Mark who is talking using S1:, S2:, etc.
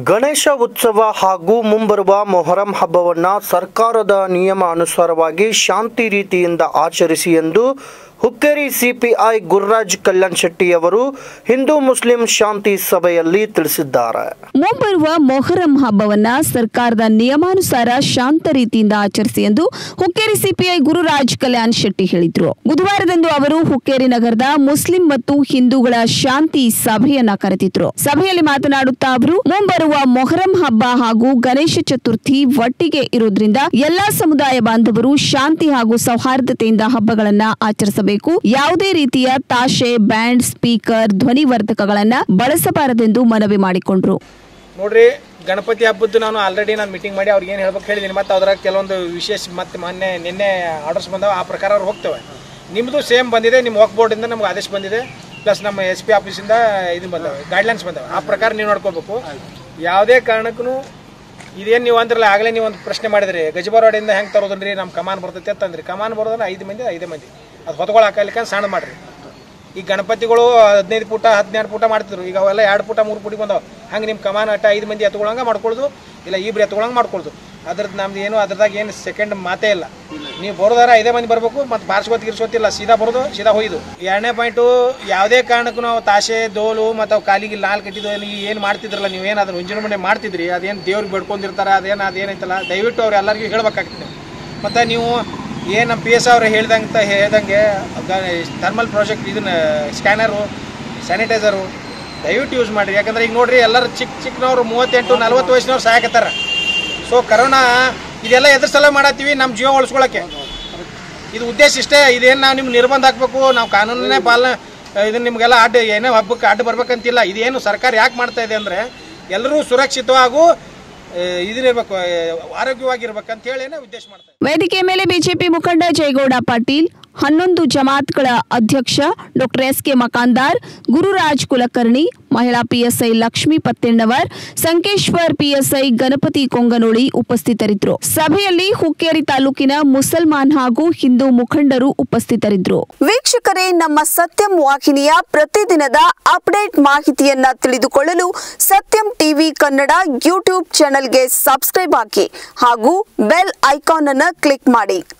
S1: ಗಣೇಶ ಉತ್ಸವ ಹಾಗೂ ಮುಂಬರುವ ಮೊಹರಂ ಹಬ್ಬವನ್ನು ಸರ್ಕಾರದ ನಿಯಮ ಅನುಸಾರವಾಗಿ ಶಾಂತಿ ರೀತಿಯಿಂದ ಆಚರಿಸಿ ಎಂದು ಹುಕ್ಕೇರಿ ಸಿಪಿಐ ಗುರುರಾಜ್ ಕಲ್ಯಾಣ್ ಶೆಟ್ಟಿ ಅವರು ಹಿಂದೂ ಮುಸ್ಲಿಂ ಶಾಂತಿ ಸಭೆಯಲ್ಲಿ ತಿಳಿಸಿದ್ದಾರೆ
S2: ಮುಂಬರುವ ಮೊಹರಂ ಹಬ್ಬವನ್ನ ಸರ್ಕಾರದ ನಿಯಮಾನುಸಾರ ಶಾಂತ ರೀತಿಯಿಂದ ಆಚರಿಸಿ ಎಂದು ಹುಕ್ಕೇರಿ ಸಿಪಿಐ ಗುರುರಾಜ್ ಕಲ್ಯಾಣ್ ಶೆಟ್ಟಿ ಹೇಳಿದ್ರು ಬುಧವಾರದಂದು ಅವರು ಹುಕ್ಕೇರಿ ನಗರದ ಮುಸ್ಲಿಂ ಮತ್ತು ಹಿಂದೂಗಳ ಶಾಂತಿ ಸಭೆಯನ್ನ ಕರೆದಿದ್ರು ಸಭೆಯಲ್ಲಿ ಮಾತನಾಡುತ್ತಾ ಅವರು ಮುಂಬರುವ ಮೊಹರಂ ಹಬ್ಬ ಹಾಗೂ ಗಣೇಶ ಚತುರ್ಥಿ ಒಟ್ಟಿಗೆ ಇರೋದ್ರಿಂದ ಎಲ್ಲಾ ಸಮುದಾಯ ಬಾಂಧವರು ಶಾಂತಿ ಹಾಗೂ ಸೌಹಾರ್ದತೆಯಿಂದ ಹಬ್ಬಗಳನ್ನ ಆಚರಿಸಬೇಕು ಯಾವುದೇ ರೀತಿಯ ತಾಶೆ ಬ್ಯಾಂಡ್ ಸ್ಪೀಕರ್ ಧ್ವನಿವರ್ಧಕಗಳನ್ನ ಬಳಸಬಾರದೆಂದು ಮನವಿ ಮಾಡಿಕೊಂಡ್ರು
S3: ನೋಡ್ರಿ ಗಣಪತಿ ಹಬ್ಬದ್ದು ನಾನು ಆಲ್ರೆಡಿ ನಾನು ಮೀಟಿಂಗ್ ಮಾಡಿ ಅವ್ರಿಗೆ ಏನು ಹೇಳ್ಬೇಕು ಹೇಳಿದ್ದೀನಿ ಮತ್ತು ಅದ್ರಾಗ ಕೆಲವೊಂದು ವಿಶೇಷ ಮತ್ತೆ ಮೊನ್ನೆ ನಿನ್ನೆ ಆರ್ಡರ್ಸ್ ಬಂದಾವೆ ಆ ಪ್ರಕಾರ ಅವ್ರು ಹೋಗ್ತವೆ ನಿಮ್ಮದು ಸೇಮ್ ಬಂದಿದೆ ನಿಮ್ಮ ವರ್ಕ್ ಬೋರ್ಡಿಂದ ನಮ್ಗೆ ಆದೇಶ ಬಂದಿದೆ ಪ್ಲಸ್ ನಮ್ಮ ಎಸ್ ಪಿ ಆಫೀಸಿಂದ ಇದು ಬಂದವೆ ಗೈಡ್ಲೈನ್ಸ್ ಬಂದವೆ ಆ ಪ್ರಕಾರ ನೀವು ನೋಡ್ಕೋಬೇಕು ಯಾವುದೇ ಕಾರಣಕ್ಕೂ ಇದೇನು ನೀವು ಅಂದ್ರಲ್ಲ ಆಗಲೇ ನೀವು ಒಂದು ಪ್ರಶ್ನೆ ಮಾಡಿದ್ರಿ ಗಜಬಾರವಾಡಿಯಿಂದ ಹೆಂಗೆ ತರೋದನ್ರಿ ನಮ್ಮ ಕಮಾನ್ ಬರ್ತೈತೆ ಅಂತಂದ್ರಿ ಕಮಾನ್ ಬರೋದ್ರೆ ಐದು ಮಂದಿ ಐದೇ ಮಂದಿ ಅದು ಹೊತ್ಕೊಳ ಹಾಕಲಿಕ್ಕೆ ಸಣ್ಣ ಮಾಡ್ರಿ ಈ ಗಣಪತಿಗಳು ಹದಿನೈದು ಪುಟ ಹದಿನೆರಡು ಪುಟ ಮಾಡ್ತಿದ್ರು ಈಗ ಅವೆಲ್ಲ ಎರಡು ಪುಟ ಮೂರು ಪುಟಿ ಬಂದಾವ ಹಂಗೆ ನಿಮ್ಮ ಕಮಾನ್ ಅಟ್ಟ ಐದು ಮಂದಿ ಎತ್ಕೊಳಂಗೆ ಮಾಡ್ಕೊಳ್ದು ಇಲ್ಲ ಇಬ್ರು ಎತ್ಕೊಳಂಗೆ ಮಾಡ್ಕೊಳ್ದು ಅದ್ರದ್ದು ನಮ್ದು ಏನು ಅದ್ರದಾಗ ಏನು ಸೆಕೆಂಡ್ ಮಾತೇ ಇಲ್ಲ ನೀವು ಬರೋದಾರ ಐದೇ ಮಂದಿ ಬರಬೇಕು ಮತ್ತು ಬಾರ್ಸ್ಕೊತ್ ಗಿರ್ಸ್ಕೊತಿಲ್ಲ ಸೀದಾ ಬರೋದು ಸೀದಾ ಹೋಯ್ದು ಎರಡನೇ ಪಾಯಿಂಟು ಯಾವುದೇ ಕಾರಣಕ್ಕೂ ನಾವು ತಾಶೆ ದೋಲು ಮತ್ತು ಅವು ಕಾಲಿಗೆ ಲಾಲ್ ಕಟ್ಟಿದ್ದು ಏನು ಮಾಡ್ತಿದ್ರಲ್ಲ ನೀವು ಏನು ಅದನ್ನ ವಿಜೃಂಭಣೆ ಮಾಡ್ತಿದ್ರಿ ಅದೇನು ದೇವ್ರಿಗೆ ಬೇಡ್ಕೊಂಡಿರ್ತಾರ ಅದೇನು ಅದೇನೈತಲ್ಲ ದಯವಿಟ್ಟು ಅವ್ರು ಎಲ್ಲರಿಗೂ ಹೇಳ್ಬೇಕಾಗ್ತದೆ ಮತ್ತು ನೀವು ಏನು ನಮ್ಮ ಪಿ ಎಸ್ ಅವ್ರು ಹೇಳ್ದಂಗೆ ಹೇಳ್ದಂಗೆ ಥರ್ಮಲ್ ಪ್ರಾಜೆಕ್ಟ್ ಇದನ್ನ ಸ್ಕ್ಯಾನರು ಸ್ಯಾನಿಟೈಸರು ದಯವಿಟ್ಟು ಯೂಸ್ ಮಾಡಿರಿ ಯಾಕಂದ್ರೆ ಈಗ ನೋಡ್ರಿ ಎಲ್ಲರೂ ಚಿಕ್ಕ ಚಿಕ್ಕನವ್ರು ಮೂವತ್ತೆಂಟು ನಲ್ವತ್ತು ವಯಸ್ಸಿನವ್ರು ಸಾಯಕತ್ತಾರ ಸೊ ಕರೋನಾ ಇದೆಲ್ಲ ಎದ್ರ ಸಲ ಮಾಡತ್ತೀವಿ ನಮ್ಮ ಜೀವ ಉಳಿಸ್ಕೊಳಕ್ಕೆ ಇದು ಉದ್ದೇಶ ಇಷ್ಟೇ ಇದೇನು ನಾವು ನಿಮ್ಗೆ ನಿರ್ಬಂಧ ಹಾಕ್ಬೇಕು ನಾವು ಕಾನೂನನ್ನೇ ಪಾಲನೆ ಇದನ್ನ ನಿಮಗೆಲ್ಲ ಅಡ್ಡ ಏನೋ ಹಬ್ಬಕ್ಕೆ ಅಡ್ಡ ಬರ್ಬೇಕಂತಿಲ್ಲ ಇದೇನು ಸರ್ಕಾರ ಯಾಕೆ ಮಾಡ್ತಾ ಇದೆ ಅಂದರೆ ಎಲ್ಲರೂ ಸುರಕ್ಷಿತವಾಗೂ ಇದನ್ನಿರ್ಬೇಕು ಆರೋಗ್ಯವಾಗಿರ್ಬೇಕಂತ ಹೇಳಿ ಉದ್ದೇಶ ಮಾಡ್ತಾ ಇದೆ.
S2: ವೇದಿಕೆ ಮೇಲೆ ಬಿಜೆಪಿ ಮುಖಂಡ ಜಯಗೌಡ ಪಾಟೀಲ್ ಹನ್ನೊಂದು ಜಮಾತ್ಗಳ ಅಧ್ಯಕ್ಷ doctor S K Makandar Gururaj Kulkarni ಮಹಿಳಾ ಪಿಎಸ್ಐ ಲಕ್ಷ್ಮೀ ಪತ್ತೆಣ್ಣವರ್ ಸಂಕೇಶ್ವರ್ ಪಿಎಸ್ಐ ಗಣಪತಿ ಕೊಂಗನೋಳಿ ಉಪಸ್ಥಿತರಿದ್ದರು ಸಭೆಯಲ್ಲಿ ಹುಕ್ಕೇರಿ ತಾಲೂಕಿನ ಮುಸಲ್ಮಾನ್ ಹಾಗೂ ಹಿಂದೂ ಮುಖಂಡರು ಉಪಸ್ಥಿತರಿದ್ದರು
S4: ವೀಕ್ಷಕರೇ ನಮ್ಮ ಸತ್ಯಂ ವಾಹಿನಿಯ ಪ್ರತಿದಿನದ ಅಪ್ಡೇಟ್ ಮಾಹಿತಿಯನ್ನ ತಿಳಿದುಕೊಳ್ಳಲು ಸತ್ಯಂ ಟಿವಿ ಕನ್ನಡ ಯೂಟ್ಯೂಬ್ ಚಾನೆಲ್ಗೆ ಸಬ್ಸ್ಕ್ರೈಬ್ ಹಾಕಿ ಹಾಗೂ ಬೆಲ್ ಐಕಾನ್ ಅನ್ನು ಕ್ಲಿಕ್ ಮಾಡಿ